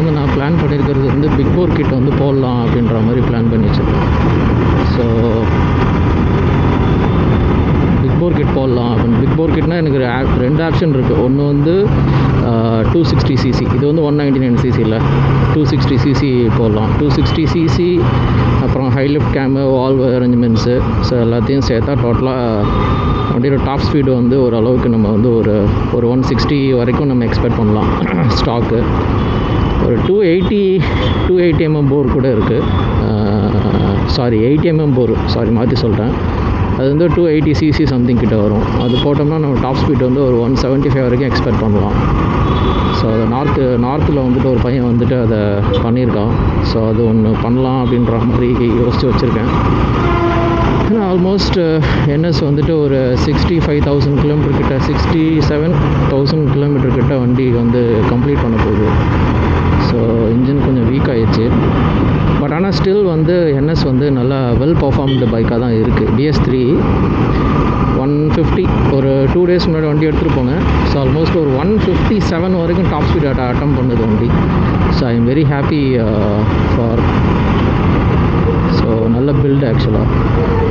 வந்து நான் பிளான் பண்ணியிருக்கிறது வந்து பிக் போர் கிட்ட வந்து போடலாம் அப்படின்ற மாதிரி பிளான் பண்ணி வச்சிருக்கேன் ஸோ பிக் போர் கிட் போடலாம் அப்படின்னு பிக் போர் கிட்னா எனக்கு ஒரு ஆப் ரெண்டு ஆப்ஷன் இருக்குது ஒன்று வந்து டூ சிக்ஸ்டி சிசி இது வந்து ஒன் நைன்டி நைன் சிசியில் டூ சிக்ஸ்டி சிசி போடலாம் டூ சிக்ஸ்டி சிசி அப்புறம் high lift cam valve arrangements so எல்லாத்தையும் சேர்த்தா டோட்டலாக அப்படியே டாப் ஸ்பீடு வந்து ஓரளவுக்கு நம்ம வந்து ஒரு ஒரு ஒன் சிக்ஸ்டி வரைக்கும் நம்ம எக்ஸ்பெக்ட் பண்ணலாம் ஸ்டாக்கு ஒரு two eighty two eighty MM bore கூட இருக்குது sorry eighty MM bore sorry மாற்றி சொல்கிறேன் அது வந்து டூ எயிட்டி சிசி சம்திங் கிட்ட வரும் அது போட்டோம்னா நம்ம டாப் ஸ்பீட் வந்து ஒரு ஒன் செவன்ட்டி ஃபைவ் வரைக்கும் எக்ஸ்பெக்ட் பண்ணலாம் ஸோ அது நார்த்து நார்த்தில் வந்துட்டு ஒரு பையன் வந்துட்டு அதை பண்ணியிருக்கான் ஸோ அது ஒன்று பண்ணலாம் அப்படின்ற மாதிரி யோசித்து வச்சுருக்கேன் ஏன்னா ஆல்மோஸ்ட் என்எஸ் வந்துட்டு ஒரு சிக்ஸ்டி ஃபைவ் தௌசண்ட் கிலோமீட்டர் கிட்ட சிக்ஸ்டி செவன் தௌசண்ட் கிலோமீட்டர் கிட்ட வண்டி வந்து கம்ப்ளீட் பண்ண போகுது ஸோ இன்ஜின் கொஞ்சம் வீக் ஆயிடுச்சு பட் ஆனால் ஸ்டில் வந்து என்எஸ் வந்து நல்லா வெல் பர்ஃபார்ம்டு பைக்காக தான் இருக்குது பிஎஸ் த்ரீ ஒன் ஃபிஃப்டி ஒரு டூ டேஸ் முன்னாடி வண்டி எடுத்துகிட்டு போனேன் ஸோ ஆல்மோஸ்ட் ஒரு ஒன் ஃபிஃப்டி செவன் வரைக்கும் டாப் ஸ்பீட் அட்ட அட்டம் பண்ணுது வண்டி so I am very happy for so நல்ல பில்டு ஆக்சுவலாக